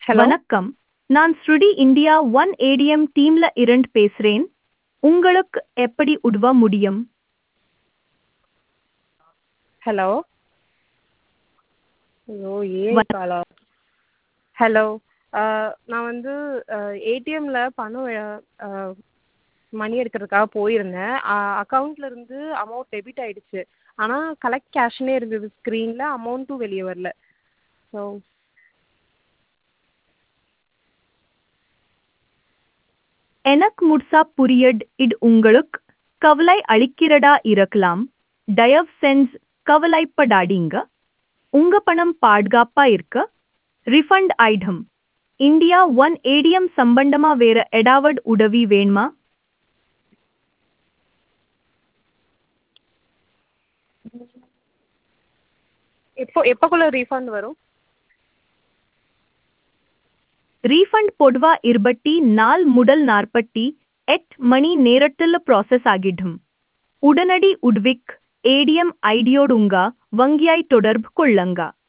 hello வணக்கம் நான் ஸ்ருடி இந்தியா ஒன் ஏடிஎம் டீம்ல இருந்து பேசுறேன் உங்களுக்கு எப்படி உதவ முடியும் ஹலோ ஐயோ ஏன் காலா ஹலோ நான் வந்து ஏடிஎம்மில் பணம் மணி எடுக்கிறதுக்காக போயிருந்தேன் அக்கௌண்ட்டில் இருந்து அமௌண்ட் டெபிட் ஆயிடுச்சு ஆனால் கலெக்ட் கேஷ்னே இருந்தது ஸ்க்ரீனில் அமௌண்ட்டும் வெளியே வரல ஸோ எனக்கு முழுசா புரியட் இது உங்களுக்கு கவலை அளிக்கிறதா இருக்கலாம் தயவு செஞ்சு கவலைப்படாதீங்க உங்க பணம் பாதுகாப்பா இருக்க ரிஃபண்ட் ஆயிடும் இந்தியா ஒன் ஏடிஎம் சம்பந்தமா வேற ஏதாவது உதவி வேணுமா எப்போ எப்போக்குள்ளே ரீஃபண்ட் வரும் ரீஃபண்ட் பொதுவா இருபத்தி நாள் முதல் நாற்பத்தி எட்டு மணி நேரத்தில் ப்ராசஸ் ஆகிடும் உடனடி உட்விக் ஏடிஎம் ஐடியோடுங்க வங்கியாய் தொடர்பு கொள்ளுங்க